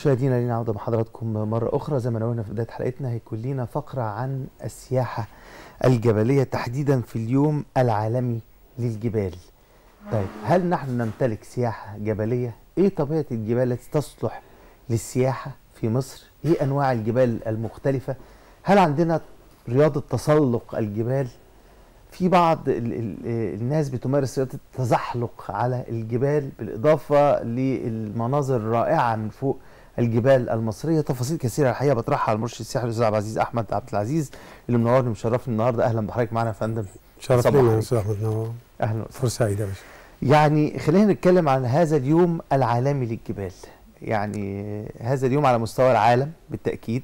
مشاهدينا لينا عودة بحضراتكم مرة أخرى زي ما قلنا في بداية حلقتنا هيكون لينا فقرة عن السياحة الجبلية تحديدا في اليوم العالمي للجبال طيب هل نحن نمتلك سياحة جبلية؟ إيه طبيعة الجبال التي تصلح للسياحة في مصر؟ إيه أنواع الجبال المختلفة؟ هل عندنا رياضة تسلق الجبال؟ في بعض ال ال الناس بتمارس رياضة التزحلق على الجبال بالإضافة للمناظر الرائعة من فوق الجبال المصرية تفاصيل كثيرة الحقيقة بطرحها على المرشد السياحي الأستاذ عبد العزيز أحمد عبد العزيز اللي منورني ومشرفني النهاردة أهلا بحضرتك معانا يا فندم شرف صباح لنا يا عليك. استاذ احمد نور أهلا وسهلا فرصه سعيده يا باشا يعني خلينا نتكلم عن هذا اليوم العالمي للجبال يعني هذا اليوم على مستوى العالم بالتأكيد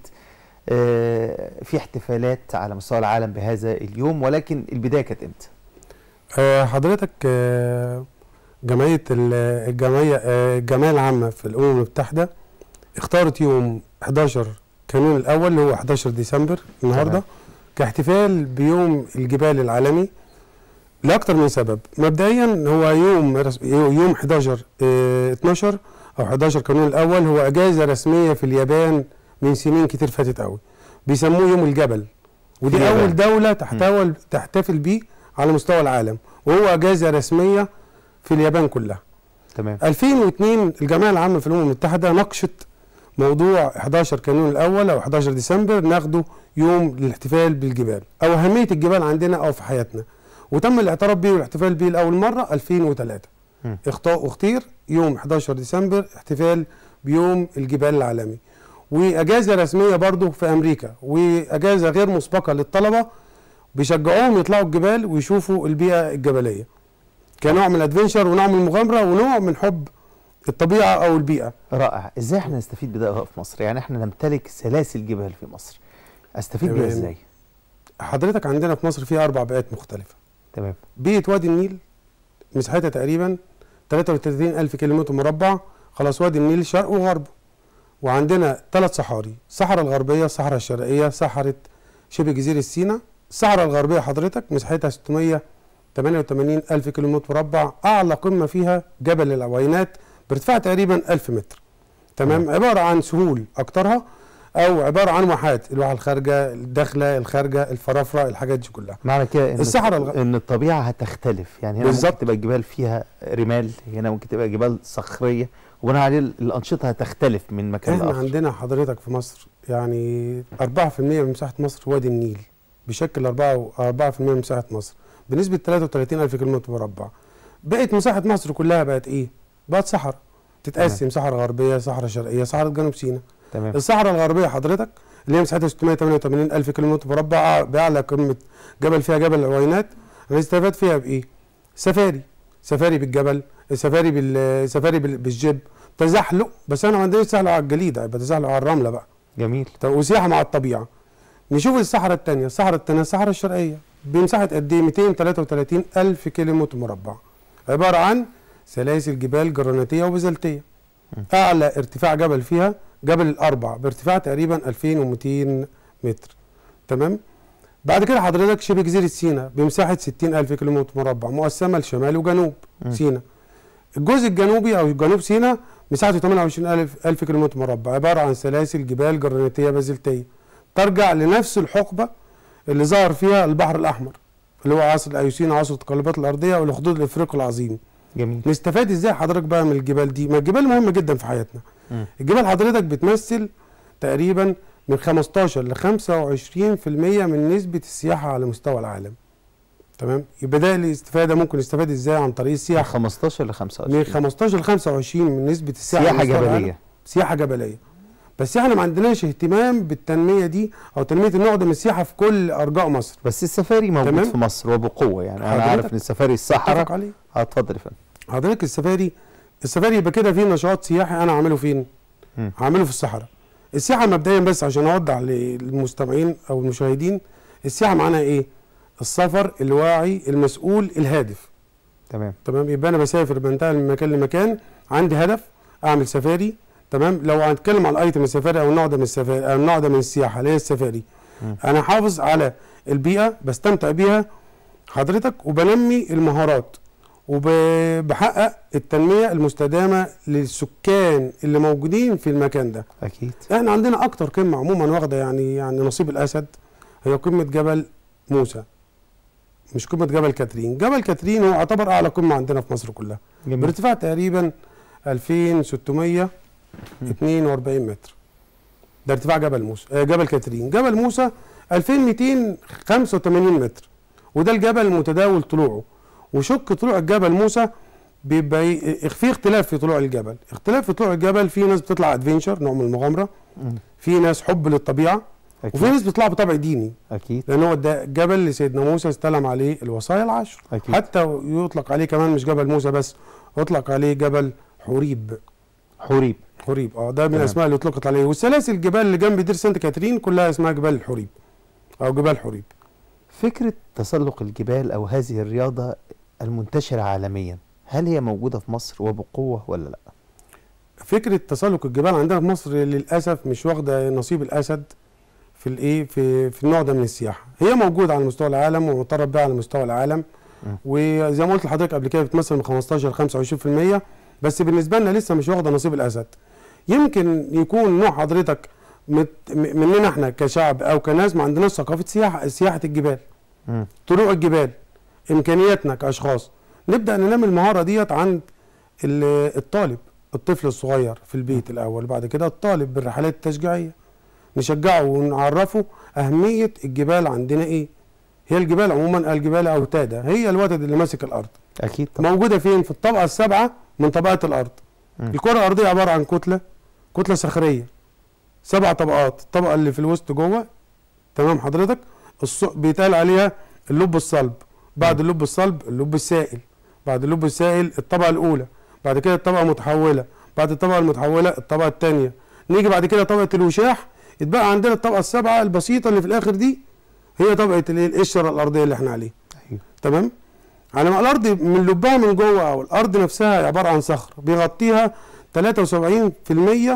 آه، في احتفالات على مستوى العالم بهذا اليوم ولكن البداية كانت امتى؟ آه، حضرتك آه، جمعيه ال- الجمعيه آه، الجمعيه العامه في الامم المتحده اختارت يوم 11 كانون الاول اللي هو 11 ديسمبر النهارده تمام. كاحتفال بيوم الجبال العالمي لاكثر من سبب مبدئيا هو يوم رس- يوم 11 آه، 12 او 11 كانون الاول هو اجازه رسميه في اليابان من سنين كتير فاتت قوي بيسموه يوم الجبل ودي اليابان. اول دوله تحتوى تحتفل بيه على مستوى العالم وهو اجازه رسميه في اليابان كلها تمام 2002 الجمعيه العامه في الامم المتحده ناقشت موضوع 11 كانون الاول او 11 ديسمبر ناخده يوم للاحتفال بالجبال او اهميه الجبال عندنا او في حياتنا وتم الاعتراف به والاحتفال به لاول مره 2003 مم. اخت- اختير يوم 11 ديسمبر احتفال بيوم الجبال العالمي واجازه رسميه برضه في امريكا واجازه غير مسبقه للطلبه بيشجعوهم يطلعوا الجبال ويشوفوا البيئه الجبليه كنوع من الادفنشر ونوع من المغامره ونوع من حب الطبيعه او البيئه رائع ازاي احنا نستفيد بده في مصر يعني احنا نمتلك سلاسل جبال في مصر استفيد بيها تمام. ازاي حضرتك عندنا في مصر فيها اربع بيئات مختلفه تمام بيئه وادي النيل مساحتها تقريبا 33 الف كيلومتر مربع خلاص وادي النيل شرق وغرب وعندنا ثلاث صحاري الصحراء الغربيه الصحراء الشرقيه صحراء شبه جزيره سيناء الصحراء الغربيه حضرتك مساحتها 688 الف كيلومتر مربع اعلى قمه فيها جبل العوينات بارتفاع تقريبا 1000 متر تمام عباره عن سهول اكترها او عباره عن واحات الواحه الخارجه الداخله الخارجه الفرافره الحاجات دي كلها معنى كده ان الصحراء الغ- ان الطبيعه هتختلف يعني هنا ممكن بالظبط. تبقى الجبال فيها رمال هنا ممكن تبقى جبال صخريه وبناء عليه الانشطه هتختلف من مكان احنا لاخر عندنا حضرتك في مصر يعني 4% من مساحه مصر وادي النيل بيشكل 4 4% من مساحه مصر بنسبه 33 الف كيلومتر مربع بقت مساحه مصر كلها بقت ايه بقت صحراء تتقسم صحراء غربيه صحراء شرقيه صحراء جنوب سيناء تمام الصحراء الغربيه حضرتك اللي هي مساحتها 688 الف كيلومتر مربع باعلى قمه جبل فيها جبل العوينات هنستفاد فيها بايه سفاري سفاري بالجبل سفاري بال سفاري بال- بالجيب تزحلق بس انا ما عنديش تزحلق على الجليد يبقى تزحلق على الرمله بقى جميل طب وسياحه مع الطبيعه نشوف الصحراء الثانيه الصحراء الثانيه الصحراء الشرقيه بمساحه قد ايه 233 الف كيلومتر مربع عباره عن سلاسل جبال جرانيتيه وبازلتيه م. اعلى ارتفاع جبل فيها جبل الاربع بارتفاع تقريبا 2200 متر تمام بعد كده حضرتك شبه جزيره سيناء بمساحه 60 الف كيلومتر مربع مقسمه لشمال وجنوب م. سيناء الجزء الجنوبي او جنوب سيناء مساحته 28 الف الف كيلومتر مربع عباره عن سلاسل جبال جرانيتيه بازلتيه ترجع لنفس الحقبه اللي ظهر فيها البحر الاحمر اللي هو عصر الايوسين عصر التقلبات الارضيه والخدود الافريقي العظيم جميل نستفاد ازاي حضرتك بقى من الجبال دي ما الجبال مهمه جدا في حياتنا مم. الجبال حضرتك بتمثل تقريبا من 15 ل 25% من نسبه السياحه على مستوى العالم تمام يبقى ده الاستفاده ممكن نستفاد ازاي عن طريق من السياحه 15 ل من 25 15 ل 25 من نسبه السياحه سياحه على مستوى العالم. جبليه سياحه جبليه بس احنا ما عندناش اهتمام بالتنميه دي او تنميه النوع ده من السياحه في كل ارجاء مصر بس السفاري موجود تمام. في مصر وبقوه يعني انا حضرتك عارف ان السفاري اتفق الصحراء عليه اه اتفضل يا فندم حضرتك السفاري السفاري يبقى كده في نشاط سياحي انا هعمله فين؟ مم. هعمله في الصحراء. السياحه مبدئيا بس عشان اوضح للمستمعين او المشاهدين السياحه معناها ايه؟ السفر الواعي المسؤول الهادف تمام تمام يبقى انا بسافر بنتقل من مكان لمكان عندي هدف اعمل سفاري تمام لو هنتكلم على الايتم السفاري او النوع ده من السفاري او النوع ده من السياحه اللي هي السفاري مم. انا حافظ على البيئه بستمتع بيها حضرتك وبنمي المهارات وبحقق التنميه المستدامه للسكان اللي موجودين في المكان ده اكيد احنا عندنا اكتر قمه عموما واخده يعني يعني نصيب الاسد هي قمه جبل موسى مش قمه جبل كاترين جبل كاترين هو يعتبر اعلى قمه عندنا في مصر كلها جميل بارتفاع تقريبا 2642 متر ده ارتفاع جبل موسى آه جبل كاترين جبل موسى 2285 متر وده الجبل المتداول طلوعه وشق طلوع الجبل موسى بيبقى ي- في اختلاف في طلوع الجبل اختلاف في طلوع الجبل في ناس بتطلع ادفنشر نوع من المغامره مم. في ناس حب للطبيعه وفي اكيد ناس بيطلعوا بطبع ديني اكيد لان هو ده الجبل اللي سيدنا موسى استلم عليه الوصايا العشر اكيد حتى يطلق عليه كمان مش جبل موسى بس يطلق عليه جبل حوريب حوريب حوريب اه ده من تمام. الاسماء اللي اطلقت عليه والسلاسل الجبال اللي جنب دير سانت كاترين كلها اسمها جبال الحوريب او جبال حوريب فكره تسلق الجبال او هذه الرياضه المنتشره عالميا هل هي موجوده في مصر وبقوه ولا لا فكره تسلق الجبال عندنا في مصر للاسف مش واخده نصيب الاسد في الايه في في النوع ده من السياحه هي موجوده على مستوى العالم ومعترف بها على مستوى العالم م. وزي ما قلت لحضرتك قبل كده بتمثل من 15 ل 25% بس بالنسبه لنا لسه مش واخده نصيب الاسد يمكن يكون نوع حضرتك مت م- مننا احنا كشعب او كناس ما عندناش ثقافه سياحه سياحه الجبال مم. طلوع الجبال امكانياتنا كاشخاص نبدا ننمي المهاره ديت عند ال- الطالب الطفل الصغير في البيت الاول بعد كده الطالب بالرحلات التشجيعيه نشجعه ونعرفه اهميه الجبال عندنا ايه هي الجبال عموما الجبال اوتاده هي الوتد اللي ماسك الارض اكيد طبعا موجوده فين في الطبقه السابعه من طبقات الارض مم. الكره الارضيه عباره عن كتله كتله صخريه سبع طبقات الطبقه اللي في الوسط جوه تمام حضرتك الص... بيتقال عليها اللب الصلب بعد مم. اللب الصلب اللب السائل بعد اللب السائل الطبقه الاولى بعد كده الطبقه المتحوله بعد الطبقه المتحوله الطبقه الثانيه نيجي بعد كده طبقه الوشاح يتبقى عندنا الطبقه السابعه البسيطه اللي في الاخر دي هي طبقه الايه القشره الارضيه اللي احنا عليها ايوه تمام على ما الارض من لبها من جوه او الارض نفسها عباره عن صخر بيغطيها 73%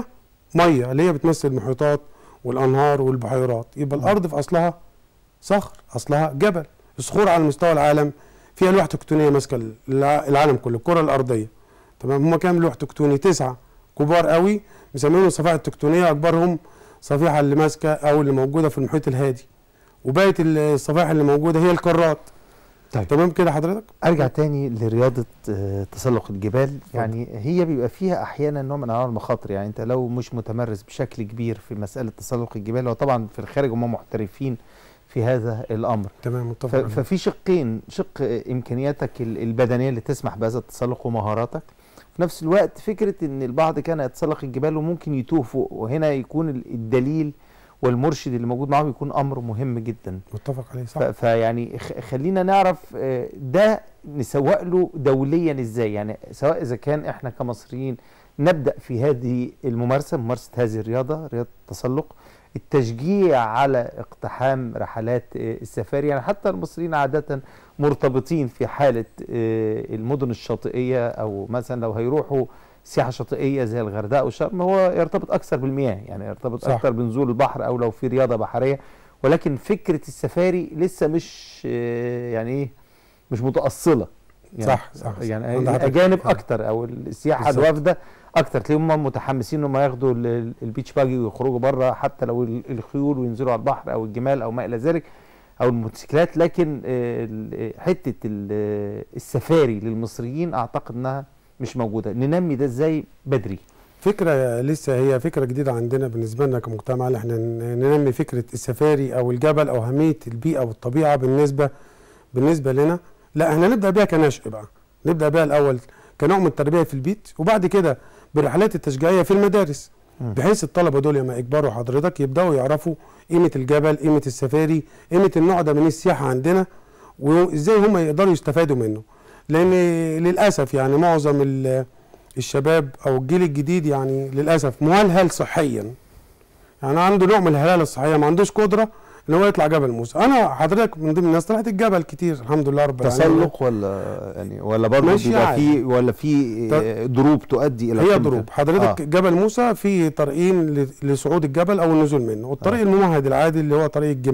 ميه اللي هي بتمثل المحيطات والانهار والبحيرات يبقى مم. الارض في اصلها صخر اصلها جبل الصخور على مستوى العالم فيها لوح تكتونيه ماسكه الع- العالم كله الكره الارضيه تمام هما كام لوح تكتوني تسعه كبار قوي مسمينهم الصفائح التكتونيه اكبرهم صفيحه اللي ماسكه او اللي موجوده في المحيط الهادي وبقيه الصفائح اللي موجوده هي القارات طيب تمام كده حضرتك ارجع تاني لرياضه آه، تسلق الجبال يعني هي بيبقى فيها احيانا نوع من انواع المخاطر يعني انت لو مش متمرس بشكل كبير في مساله تسلق الجبال وطبعا في الخارج هم محترفين في هذا الامر تمام ف- متفق عليه. ففي شقين شق آه، امكانياتك ال- البدنيه اللي تسمح بهذا التسلق ومهاراتك في نفس الوقت فكره ان البعض كان يتسلق الجبال وممكن يتوه فوق وهنا يكون ال- الدليل والمرشد اللي موجود معاهم يكون امر مهم جدا متفق عليه ف- صح فيعني خ- خلينا نعرف آه، ده نسوق له دوليا ازاي يعني سواء اذا كان احنا كمصريين نبدا في هذه الممارسه ممارسه هذه الرياضه رياضه التسلق التشجيع على اقتحام رحلات آه، السفاري يعني حتى المصريين عاده مرتبطين في حاله آه، المدن الشاطئيه او مثلا لو هيروحوا سياحه شاطئيه زي الغردقه او شرم هو يرتبط اكثر بالمياه يعني يرتبط صح. اكثر بنزول البحر او لو في رياضه بحريه ولكن فكره السفاري لسه مش آه، يعني ايه مش متاصله يعني صح، صح، صح. يعني عند حضرتك. الاجانب آه. اكتر او السياحه بالظبط. الوافده اكتر تلاقيهم هم متحمسين ان هم ياخدوا ال- ال- البيتش باجي ويخرجوا بره حتى لو ال- الخيول وينزلوا على البحر او الجمال او ما الى ذلك او الموتوسيكلات لكن آه، ال- حته ال- السفاري للمصريين اعتقد انها مش موجوده ننمي ده ازاي بدري فكره لسه هي فكره جديده عندنا بالنسبه لنا كمجتمع ان احنا ن- ننمي فكره السفاري او الجبل او اهميه البيئه والطبيعه بالنسبه بالنسبه لنا لا احنا نبدا بيها كنشء بقى نبدا بيها الاول كنوع من التربيه في البيت وبعد كده بالرحلات التشجيعيه في المدارس مم. بحيث الطلبه دول لما يكبروا حضرتك يبداوا يعرفوا قيمه الجبل قيمه السفاري قيمه النوع ده من السياحه عندنا وازاي هم يقدروا يستفادوا منه لان للاسف يعني معظم ال- الشباب او الجيل الجديد يعني للاسف مهلهل صحيا يعني عنده نوع من الهلاله الصحيه ما عندوش قدره ان هو يطلع جبل موسى انا حضرتك من ضمن الناس طلعت الجبل كتير الحمد لله رب العالمين تسلق ولا يعني ولا برضه ماشي بيبقى عادي. في ولا في آه، دروب تؤدي الى هي قمة دروب حضرتك آه. آه. جبل موسى في طريقين ل- لصعود الجبل او النزول منه والطريق الممهد العادي اللي هو طريق الجمال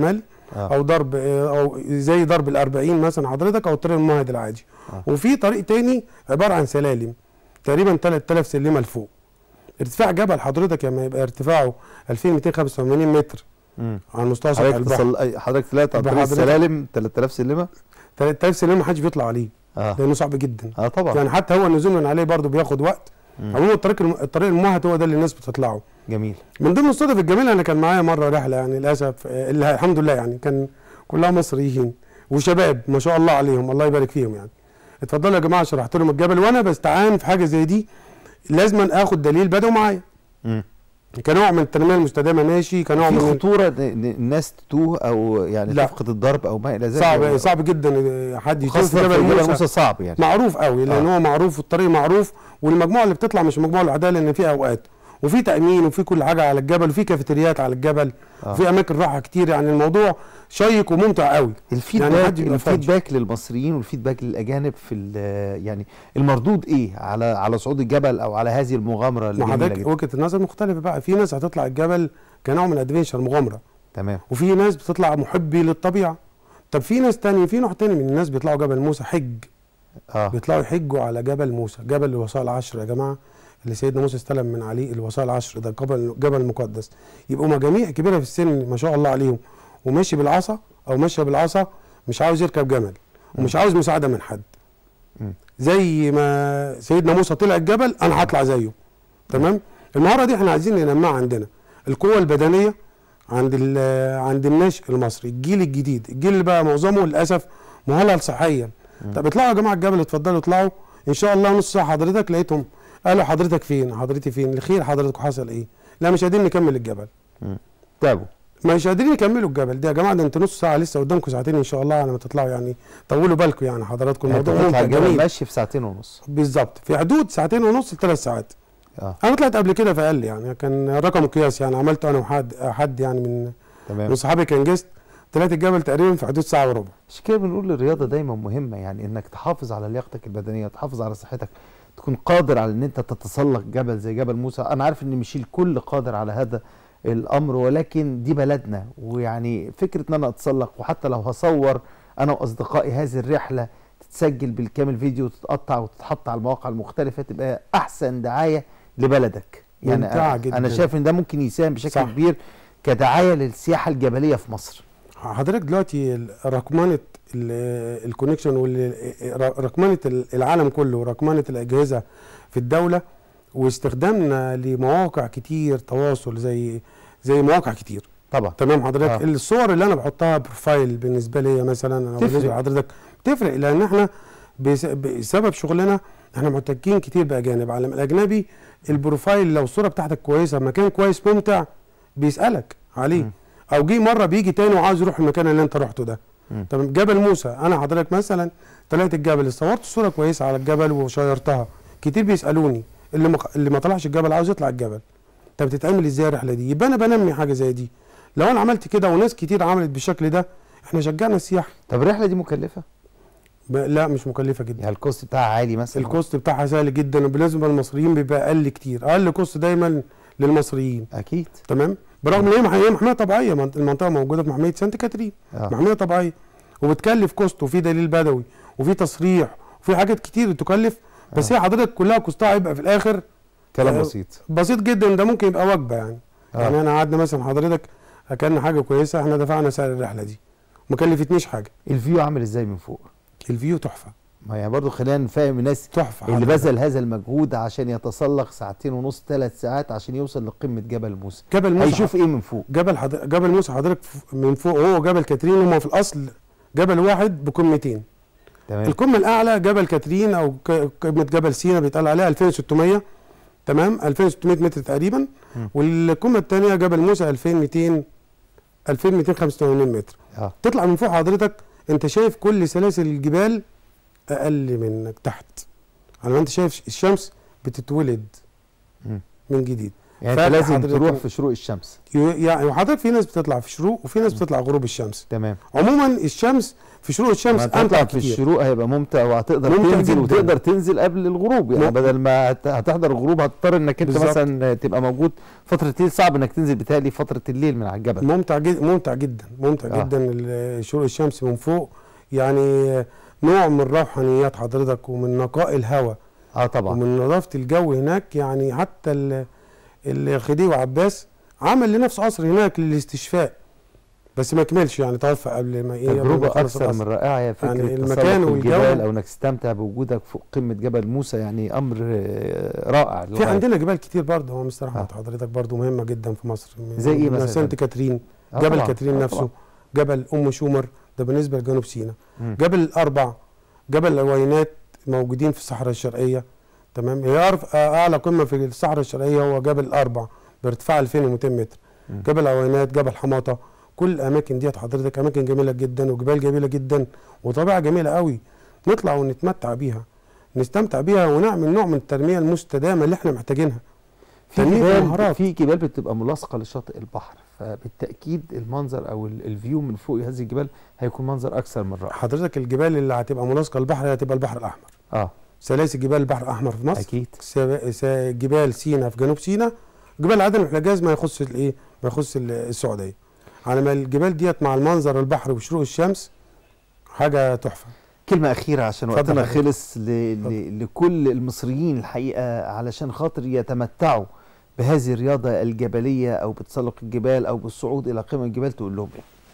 آه. او ضرب آه، او زي ضرب الأربعين مثلا حضرتك او الطريق الممهد العادي آه. وفي طريق تاني عباره عن سلالم تقريبا 3000 سلمه لفوق ارتفاع جبل حضرتك لما يبقى ارتفاعه 2285 متر مم. على مستوى سطح حضرتك البحر تصل... أي- حضرتك طلعت على طريق بحضرتك- السلالم 3000 سلمه 3000 سلمه محدش بيطلع عليه اه لانه صعب جدا اه طبعا يعني حتى هو النزول من عليه برضه بياخد وقت مم. عموما الطريق الم... الطريق الممهد هو ده اللي الناس بتطلعه جميل من ضمن الصدف الجميله انا كان معايا مره رحله يعني للاسف آه، اللي الحمد لله يعني كان كلها مصريين وشباب ما شاء الله عليهم الله يبارك فيهم يعني اتفضلوا يا جماعه شرحت لهم الجبل وانا بستعان في حاجه زي دي لازم اخد دليل بدو معايا مم. كنوع من التنميه المستدامه ماشي كنوع في من خطوره إن- إن الناس تتوه او يعني لا. تفقد الضرب او ما الى ذلك صعب صعب جدا آه، حد يتوه خاصه في في جبل جبل موسى موسى صعب يعني معروف قوي لان آه. هو معروف والطريق معروف والمجموعه اللي بتطلع مش مجموعه لوحدها لان في اوقات وفي تامين وفي كل حاجه على الجبل وفي كافيتريات على الجبل آه. وفي اماكن راحه كتير يعني الموضوع شيق وممتع قوي الفيدباك حد يبقى فاهم. الفيدباك للمصريين والفيدباك للاجانب في ال- يعني المردود ايه على على صعود الجبل او على هذه المغامره ما الجميله حضرتك جدا وجهه النظر مختلفه بقى في ناس هتطلع الجبل كنوع من الادفنشر مغامره تمام وفي ناس بتطلع محبي للطبيعه طب في ناس تاني في نوع تاني من الناس بيطلعوا جبل موسى حج اه بيطلعوا يحجوا على جبل موسى جبل الوصايا العشر يا جماعه اللي سيدنا موسى استلم من عليه الوصايا العشر ده جبل جبل مقدس يبقوا مجاميع كبيره في السن ما شاء الله عليهم وماشي بالعصا او ماشيه بالعصا مش عاوز يركب جمل ومش عاوز مساعده من حد مم. زي ما سيدنا موسى طلع الجبل انا هطلع زيه تمام المهاره دي احنا عايزين ننميها عندنا القوه البدنيه عند ال- عند الناشئ المصري الجيل الجديد الجيل اللي بقى معظمه للاسف مهلل صحيا طب اطلعوا يا جماعه الجبل اتفضلوا اطلعوا ان شاء الله نص ساعه حضرتك لقيتهم قالوا حضرتك فين حضرتك فين الخير حضرتك حصل ايه لا مش قادرين نكمل الجبل تعبوا مش قادرين يكملوا الجبل ده يا جماعه ده انتوا نص ساعه لسه قدامكم ساعتين ان شاء الله على ما تطلعوا يعني طولوا بالكم يعني حضراتكم يعني الموضوع تطلع ممتع الجبل جميل ماشي في ساعتين ونص بالظبط في حدود ساعتين ونص لثلاث ساعات اه انا طلعت قبل كده في اقل يعني كان رقم قياسي يعني عملته انا وحد حد يعني من تمام من صحابي كان جست طلعت الجبل تقريبا في حدود ساعه وربع عشان كده بنقول الرياضه دايما مهمه يعني انك تحافظ على لياقتك البدنيه تحافظ على صحتك تكون قادر على ان انت تتسلق جبل زي جبل موسى انا عارف ان مش الكل قادر على هذا الامر ولكن دي بلدنا ويعني فكره ان انا اتسلق وحتى لو هصور انا واصدقائي هذه الرحله تتسجل بالكامل فيديو وتتقطع وتتحط على المواقع المختلفه تبقى احسن دعايه لبلدك يعني ممتعة أنا- جداً. انا شايف ان ده ممكن يساهم بشكل صح. كبير كدعايه للسياحه الجبليه في مصر حضرتك دلوقتي ال- رقمنه ال- الكونكشن ورقمنه العالم كله ورقمنه الاجهزه في الدوله واستخدامنا لمواقع كتير تواصل زي زي مواقع كتير طبعا تمام حضرتك آه. آه. الصور اللي انا بحطها بروفايل بالنسبه لي مثلا او تفرق. بالنسبه لحضرتك بتفرق لان احنا بس- بسبب شغلنا احنا محتكين كتير باجانب على الاجنبي البروفايل لو الصوره بتاعتك كويسه مكان كويس ممتع بيسالك عليه مم. او جه مره بيجي تاني وعاوز يروح المكان اللي انت رحته ده مم. تمام جبل موسى انا حضرتك مثلا طلعت الجبل صورت صوره كويسه على الجبل وشيرتها كتير بيسالوني اللي ما اللي ما طلعش الجبل عاوز يطلع الجبل طب بتتعمل ازاي الرحله دي يبقى انا بنمي حاجه زي دي لو انا عملت كده وناس كتير عملت بالشكل ده احنا شجعنا السياحه طب الرحله دي مكلفه ب- لا مش مكلفه جدا يعني الكوست بتاعها عالي مثلا الكوست بتاعها سهل جدا وبالنسبه للمصريين بيبقى اقل كتير اقل كوست دايما للمصريين اكيد تمام برغم ان هي مح- هي محميه طبيعيه من- المنطقه موجوده في محميه سانت كاترين آه. محميه طبيعيه وبتكلف كوست وفي دليل بدوي وفي تصريح وفي حاجات كتير تكلف بس آه. هي حضرتك كلها كوستها هيبقى في الاخر كلام آه، بسيط بسيط جدا ده ممكن يبقى وجبه يعني آه. يعني انا قعدنا مثلا حضرتك اكلنا حاجه كويسه احنا دفعنا سعر الرحله دي ما كلفتنيش حاجه الفيو عامل ازاي من فوق الفيو تحفه ما يعني برضو خلينا نفهم الناس تحفه اللي حضرتك. بذل هذا المجهود عشان يتسلق ساعتين ونص ثلاث ساعات عشان يوصل لقمه جبل موسى جبل موسى هيشوف ايه من فوق جبل حضر... جبل موسى حضرتك ف- من فوق هو جبل كاترين هما في الاصل جبل واحد بقمتين تمام القمه الاعلى جبل كاترين او ك- قمه جبل سينا بيتقال عليها 2600 تمام 2600 متر تقريبا مم. والقمه الثانيه جبل موسى 2200 2285 متر اه تطلع من فوق حضرتك انت شايف كل سلاسل الجبال اقل منك تحت على ما انت شايف الشمس بتتولد مم. من جديد يعني انت فرق لازم حضرتك- تروح في شروق الشمس يعني وحضرتك في ناس بتطلع في شروق وفي ناس بتطلع غروب الشمس تمام عموما الشمس في شروق الشمس ما تطلع امتع في كتير الشروق هيبقى ممتع وهتقدر ممتع تنزل جداً. وتقدر تنزل قبل الغروب يعني مم. بدل ما هت- هتحضر الغروب هتضطر انك انت بالظبط. مثلا تبقى موجود فتره الليل صعب انك تنزل بتهيألي فتره الليل من على الجبل ممتع جدا ممتع جدا ممتع آه. آه. جدا ال- شروق الشمس من فوق يعني نوع من روحانيات حضرتك ومن نقاء الهواء اه طبعا ومن نظافه الجو هناك يعني حتى ال- الخديوي عباس عمل لنفسه قصر هناك للاستشفاء بس ما كملش يعني توفى قبل ما ايه قبل ما تجربة يخلص أكثر القصر. من رائعة هي فكرة يعني يعني المكان المكان والجو. الجبال أو إنك تستمتع بوجودك فوق قمة جبل موسى يعني أمر آه، رائع في للغاية. عندنا جبال كتير برضه هو مستر احمد آه. حضرتك برضه مهمه جدا في مصر زي إيه مثلاً؟ سانت كاترين آه جبل طبعاً، كاترين آه نفسه طبعاً. جبل ام شومر ده بالنسبه لجنوب سيناء مم. جبل الاربع جبل العوينات موجودين في الصحراء الشرقيه تمام هي أرف- اعلى قمه في الصحراء الشرقيه هو جبل الاربع بارتفاع 2200 متر مم. جبل العوينات جبل حماطه كل الاماكن ديت حضرتك اماكن جميله جدا وجبال جميله جدا وطبيعه جميله قوي نطلع ونتمتع بيها نستمتع بيها ونعمل نوع من التنميه المستدامه اللي احنا محتاجينها في تنمية جبال المهارات. في جبال بتبقى ملاصقة لشاطئ البحر فبالتأكيد المنظر أو ال- الفيو من فوق هذه الجبال هيكون منظر أكثر من رائع حضرتك الجبال اللي هتبقى ملاصقه للبحر هتبقى البحر الاحمر اه سلاسل جبال البحر الاحمر في مصر أكيد سب- س- جبال سينا في جنوب سينا جبال عدن والحجاز ما يخص الايه ما يخص ال- السعوديه على ما الجبال ديت مع المنظر البحر وشروق الشمس حاجه تحفه كلمة أخيرة عشان اتفضل وقتنا حضرتك. خلص ل... ل... لكل المصريين الحقيقة علشان خاطر يتمتعوا بهذه الرياضة الجبلية أو بتسلق الجبال أو بالصعود إلى قمم الجبال تقول لهم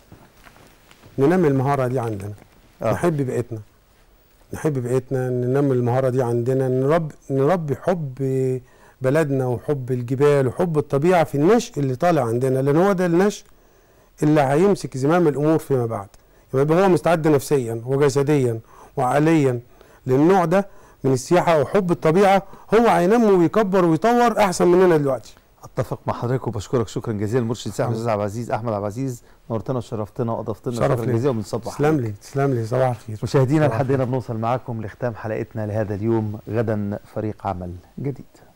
إيه؟ ننمي المهاره دي عندنا آه. نحب بيئتنا نحب بيئتنا ننمي المهاره دي عندنا نرب نربي حب بلدنا وحب الجبال وحب الطبيعه في النشء اللي طالع عندنا لان هو ده النشء اللي هيمسك زمام الامور فيما بعد يبقى هو مستعد نفسيا وجسديا وعقليا للنوع ده من السياحه وحب الطبيعه هو هينمي ويكبر ويطور احسن مننا دلوقتي اتفق مع حضرتك وبشكرك شكرا جزيلا المرشد السياحي الاستاذ عبد العزيز احمد عبد العزيز نورتنا وشرفتنا واضفتنا شرف شكرا لي. جزيلا وبنصبح تسلم عليك. لي تسلم لي صباح الخير مشاهدينا صباح لحد هنا بنوصل معاكم لختام حلقتنا لهذا اليوم غدا فريق عمل جديد